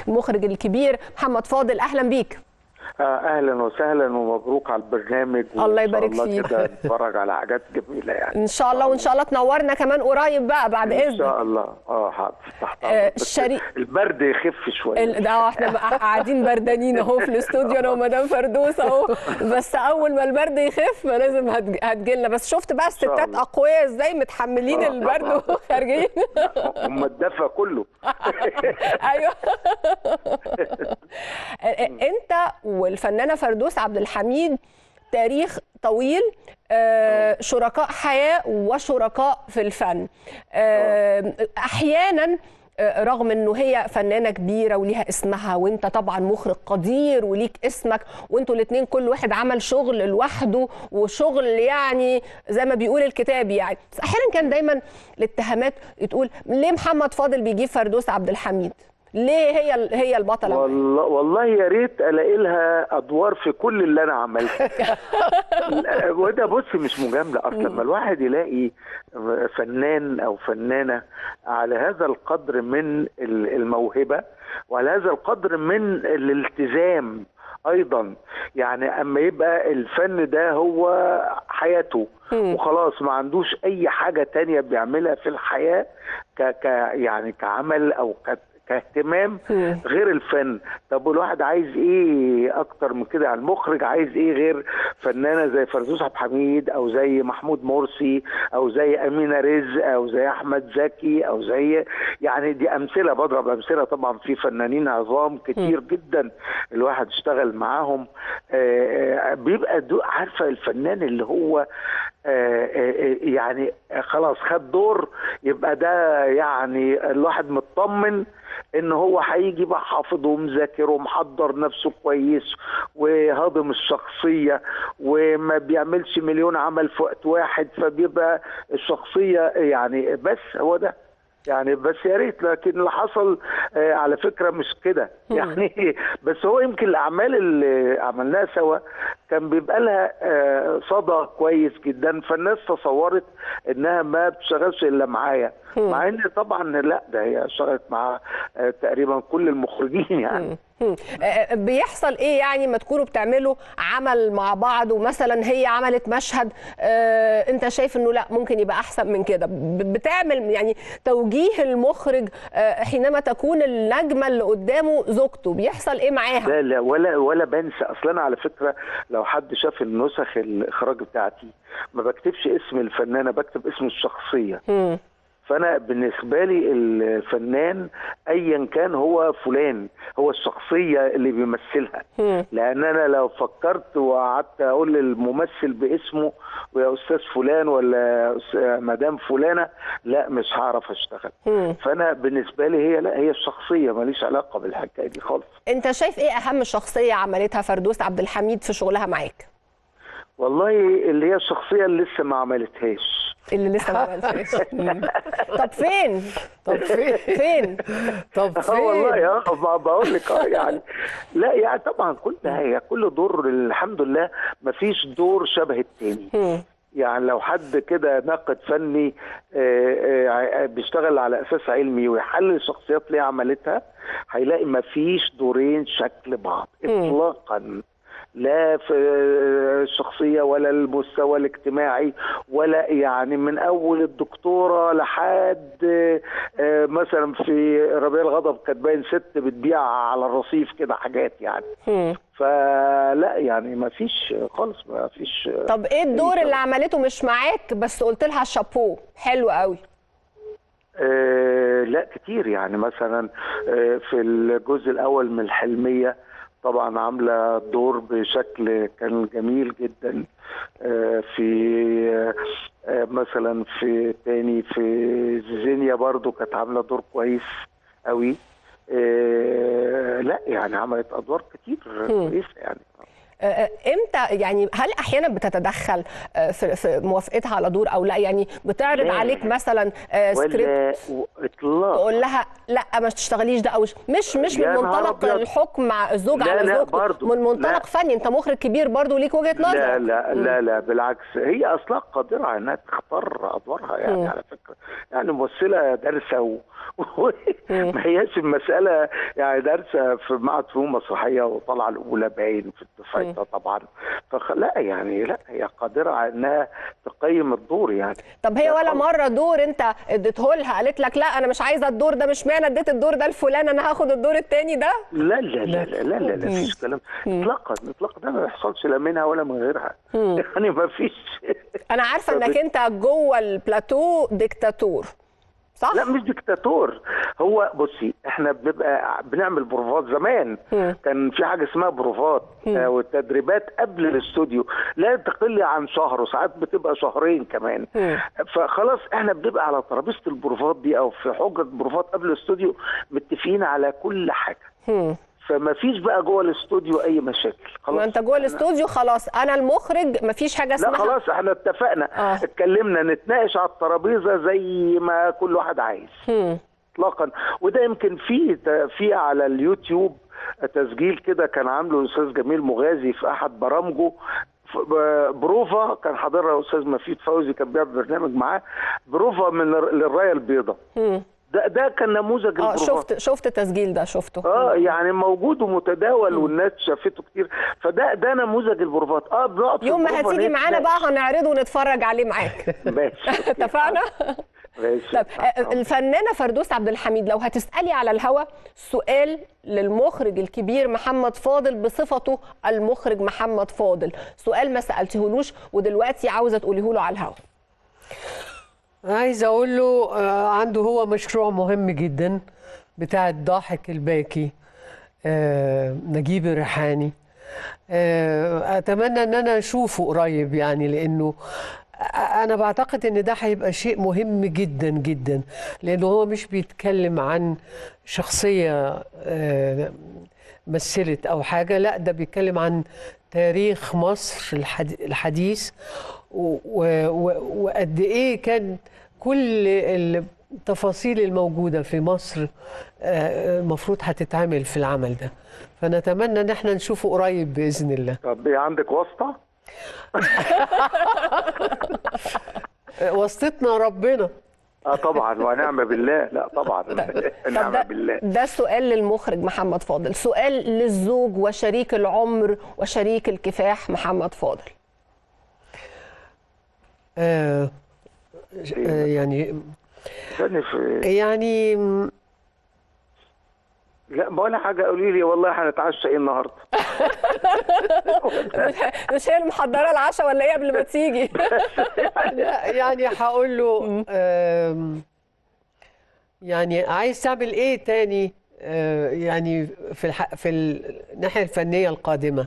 المخرج الكبير محمد فاضل اهلا بيك اهلا وسهلا ومبروك على البرنامج الله يبارك فيك فيك كده نتفرج على حاجات جميله يعني ان شاء الله وان شاء الله تنورنا كمان قريب بقى بعد ان اذنك شاء الله اه حاضر تحت آه، أمرك. بس الشريك- البرد يخف شويه ال- ده احنا بقى قاعدين بردانين اهو في الاستوديو انا ومدام فردوس اهو بس اول ما البرد يخف لازم هتجي لنا بس شفت بقى الستات الله. اقوياء ازاي متحملين آه، البرد طبعاً. وخارجين هم الدفى كله ايوه انت والفنانه فردوس عبد الحميد تاريخ طويل آه، شركاء حياه وشركاء في الفن آه، احيانا آه، رغم انه هي فنانه كبيره وليها اسمها وانت طبعا مخرج قدير وليك اسمك وانتوا الاثنين كل واحد عمل شغل لوحده وشغل يعني زي ما بيقول الكتاب يعني بس احيانا كان دايما الاتهامات تقول ليه محمد فاضل بيجيب فردوس عبد الحميد ليه هي هي البطله والله والله يا ريت الاقي لها ادوار في كل اللي انا عملته لا، وده بص مش مجامله اصلا لما الواحد يلاقي فنان او فنانه على هذا القدر من ال- الموهبه وعلى هذا القدر من الالتزام ايضا يعني اما يبقى الفن ده هو حياته وخلاص ما عندوش اي حاجه تانية بيعملها في الحياه ك, ك يعني كعمل او ك كاهتمام مم. غير الفن طب والواحد عايز ايه اكتر من كده يعني المخرج عايز ايه غير فنانه زي فردوس عبد الحميد او زي محمود مرسي او زي امينه رزق او زي احمد زكي او زي يعني دي امثله بضرب امثله طبعا في فنانين عظام كتير جدا الواحد اشتغل معاهم آه، آه، بيبقى دو- عارفه الفنان اللي هو آه، آه، يعني خلاص خد دور يبقى ده يعني الواحد مطمن ان هو هيجي بقى حافظ ومذاكر ومحضر نفسه كويس وهاضم الشخصيه وما بيعملش مليون عمل في وقت واحد فبيبقى الشخصيه يعني بس هو ده يعني بس يا ريت لكن اللي حصل آه، على فكره مش كده يعني بس هو يمكن الاعمال اللي عملناها سوا كان بيبقى لها آه، صدى كويس جدا فالناس تصورت انها ما بتشتغلش الا معايا مع ان طبعا لا ده هي اشتغلت مع آه، تقريبا كل المخرجين يعني هم. آه، بيحصل ايه يعني ما تكونوا بتعملوا عمل مع بعض ومثلا هي عملت مشهد آه، انت شايف انه لا ممكن يبقى احسن من كده ب- بتعمل يعني توجيه المخرج آه، حينما تكون النجمه اللي قدامه زوجته بيحصل ايه معاها لا لا ولا ولا بنسى اصلا انا على فكره لو حد شاف النسخ الاخراج بتاعتي ما بكتبش اسم الفنانه بكتب اسم الشخصيه هم. فانا بالنسبه لي الفنان ايا كان هو فلان هو الشخصيه اللي بيمثلها هم. لان انا لو فكرت وقعدت اقول للممثل باسمه ويا استاذ فلان ولا أس- مدام فلانه لا مش هعرف اشتغل هم. فانا بالنسبه لي هي لا هي الشخصيه ماليش علاقه بالحكايه دي خالص انت شايف ايه اهم شخصيه عملتها فردوس عبد الحميد في شغلها معاك والله اللي هي الشخصيه اللي لسه ما عملتهاش اللي لسه ما عملتهاش مم. طب فين طب فين فين طب اه فين والله اه ما بقول لك اه يعني لا يعني طبعا كل هي كل دور الحمد لله ما فيش دور شبه التاني هم. يعني لو حد كده ناقد فني آه، آه، بيشتغل على اساس علمي ويحلل الشخصيات اللي هي عملتها هيلاقي ما فيش دورين شكل بعض اطلاقا لا في الشخصية ولا المستوى الاجتماعي ولا يعني من أول الدكتورة لحد آه، مثلا في ربيع الغضب كانت باين ست بتبيع على الرصيف كده حاجات يعني هم. فلا يعني ما فيش خالص ما فيش طب ايه الدور اللي عملته مش معاك بس قلت لها شابوه حلو قوي آه لا كتير يعني مثلا آه في الجزء الاول من الحلميه طبعا عامله دور بشكل كان جميل جدا آه في آه مثلا في تاني في زيزينيا برضو كانت عامله دور كويس قوي آه لا يعني عملت ادوار كتير كويسه يعني آه، امتى يعني هل احيانا بتتدخل آه، في في موافقتها على دور او لا يعني بتعرض لا. عليك مثلا آه، سكريبت ولا اطلاق تقول لها لا ما تشتغليش ده او ش- مش مش من يا نهار منطلق أبيض. الحكم مع الزوج لا، على لا، زوجته برضو. من منطلق لا. فني انت مخرج كبير برضو ليك وجهه نظر لا لا لا لا بالعكس هي اصلا قادره على انها تختار ادوارها يعني مم. على فكره يعني ممثله دارسه و... ما هياش المساله يعني دارسه في معهد فنون مسرحيه وطالعه الاولى باين في دفعتها طبعا فلا يعني لا هي قادره على انها تقيم الدور يعني طب هي لا ولا خالص. مره دور انت اديته لها قالت لك لا انا مش عايزه الدور ده مش معنى اديت الدور ده لفلان انا هاخد الدور التاني ده لا لا لا لا لا لا, لا فيش كلام اطلاقا اطلاقا ده ما يحصلش لا منها ولا من غيرها يعني ما فيش انا عارفه طب- انك انت جوه البلاتو ديكتاتور صح لا مش ديكتاتور هو بصي احنا بنبقى بنعمل بروفات زمان كان في حاجه اسمها بروفات آه، والتدريبات قبل الاستوديو لا تقل عن شهر وساعات بتبقى شهرين كمان فخلاص احنا بنبقى على ترابيزه البروفات دي او في حجره بروفات قبل الاستوديو متفقين على كل حاجه هم. فما فيش بقى جوه الاستوديو اي مشاكل خلاص ما انت جوه الاستوديو خلاص انا المخرج مفيش حاجه لا اسمها خلاص احنا اتفقنا آه. اتكلمنا نتناقش على الترابيزه زي ما كل واحد عايز هم. اطلاقا وده يمكن في في على اليوتيوب تسجيل كده كان عامله الاستاذ جميل مغازي في احد برامجه ف- ب- بروفا كان حاضرها الاستاذ مفيد فوزي كان بيعمل برنامج معاه بروفا من الر- للرايه البيضاء هم. ده ده كان نموذج اه البروفات شفت شفت التسجيل ده شفته اه يعني موجود ومتداول والناس شافته كتير فده ده نموذج البروفات اه بنقعد في يوم ما البروفا هتيجي معانا نتناقش. بقى هنعرضه ونتفرج عليه معاك ماشي اتفقنا ماشي طب آه، الفنانه فردوس عبد الحميد لو هتسالي على الهوا سؤال للمخرج الكبير محمد فاضل بصفته المخرج محمد فاضل سؤال ما سالتهولوش ودلوقتي عاوزه تقوليه له على الهوا عايزه اقول له آه، عنده هو مشروع مهم جدا بتاع الضاحك الباكي آه، نجيب الريحاني آه، اتمنى ان انا اشوفه قريب يعني لانه انا بعتقد ان ده هيبقى شيء مهم جدا جدا لانه هو مش بيتكلم عن شخصيه آه، مثلت او حاجه لا ده بيتكلم عن تاريخ مصر الحد- الحديث و- و- و- وقد ايه كان كل التفاصيل الموجوده في مصر آه، المفروض هتتعمل في العمل ده فنتمنى ان احنا نشوفه قريب باذن الله طب ايه عندك واسطه؟ آه، واسطتنا ربنا اه طبعا ونعم بالله لا طبعا طب نعم ده, بالله ده سؤال للمخرج محمد فاضل سؤال للزوج وشريك العمر وشريك الكفاح محمد فاضل آه، آه، يعني استني في يعني م- لا ولا حاجه قولي لي والله هنتعشى ايه النهارده مش هي اللي محضره العشاء ولا ايه قبل ما تيجي لا، يعني هقول له آم، يعني عايز تعمل ايه تاني آه، يعني في الح... في الناحيه الفنيه القادمه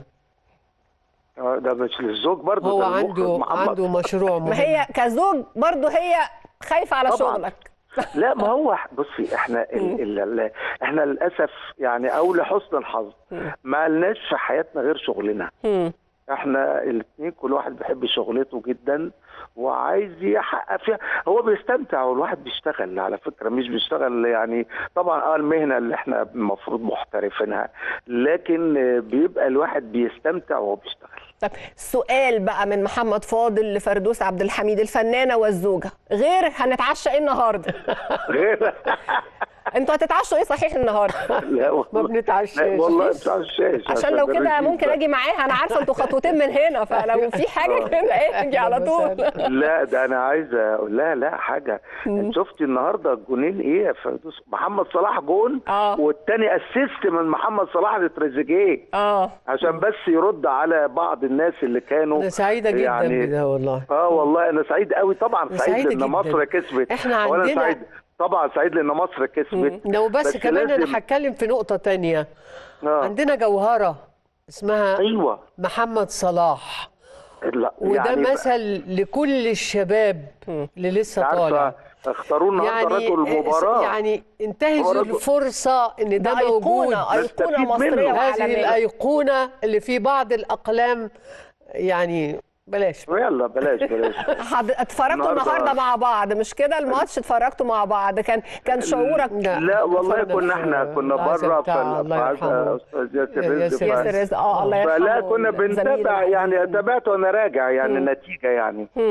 آه، ده مش للزوج برضه هو ده المخرج عنده محمد. عنده مشروع ما مهم هي كزوج برضه هي خايفه على طبعاً. شغلك لا ما هو بصي احنا ال ال ال احنا للاسف يعني او لحسن الحظ ما لناش في حياتنا غير شغلنا مم. احنا الاثنين كل واحد بيحب شغلته جدا وعايز يحقق فيها هو بيستمتع والواحد بيشتغل على فكره مش بيشتغل يعني طبعا اه المهنه اللي احنا المفروض محترفينها لكن آه، بيبقى الواحد بيستمتع وهو بيشتغل طب سؤال بقى من محمد فاضل لفردوس عبد الحميد الفنانه والزوجه غير هنتعشى ايه النهارده غير انتوا هتتعشوا ايه صحيح النهارده لا والله ما بنتعشاش. لا والله ما بنتعشاش عشان لو كده الرجيم ممكن ده. اجي معاها انا عارفه انتوا خطوتين من هنا فلو في حاجه كده ايه اجي على طول لا ده انا عايز اقول لها لا حاجه انت شفتي النهارده الجونين ايه يا فردوس محمد صلاح جون آه. والتاني اسيست من محمد صلاح لتريزيجيه اه عشان بس يرد على بعض الناس اللي كانوا انا سعيده جدا يعني بده والله اه والله انا سعيد قوي طبعا أنا سعيد سعيدة لان جداً. مصر كسبت إحنا وأنا عندنا- سعيد طبعا سعيد لان مصر كسبت لو بس, بس كمان لازم- انا هتكلم في نقطه تانية آه. عندنا جوهره اسمها ايوه محمد صلاح لا وده يعني مثل لكل الشباب اللي لسه طالع عارفه اختاروه النهارده رجل المباراه يعني انتهزوا هو رجل- الفرصه ان ده, ده موجود ايقونه ايقونه نستفيد مصريه منه. هذه وعالميه الايقونه اللي في بعض الاقلام يعني بلاش يلا بلاش بلاش حد- اتفرجتوا النهاردة- النهارده مع بعض مش كده الماتش اتفرجتوا مع بعض كان كان شعورك لا والله اتفرجنا كنا في احنا كنا العزا بره بتاع الله فالعزا يرحمه استاذ ياسر ياسر رزق رزق. ياسر رزق اه الله يرحمه فلا كنا الزميل بنتابع العزيز. يعني تابعت وانا راجع يعني النتيجه يعني مم.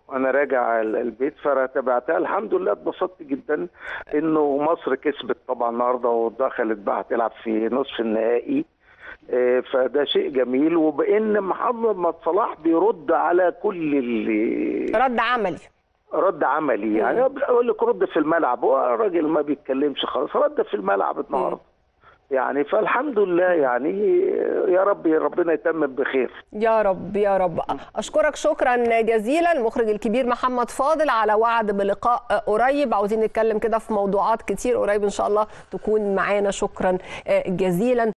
وانا راجع ال- البيت فتابعتها الحمد لله اتبسطت جدا انه مصر كسبت طبعا النهارده ودخلت بقى هتلعب في نصف النهائي آه، فده شيء جميل وبان محمد صلاح بيرد على كل اللي رد عملي رد عملي يعني بقول لك رد في الملعب هو الراجل ما بيتكلمش خالص رد في الملعب النهارده يعني فالحمد لله يعني يا رب ربنا يتمم بخير يا رب يا رب اشكرك شكرا جزيلا المخرج الكبير محمد فاضل على وعد بلقاء قريب عاوزين نتكلم كده في موضوعات كتير قريب ان شاء الله تكون معانا شكرا جزيلا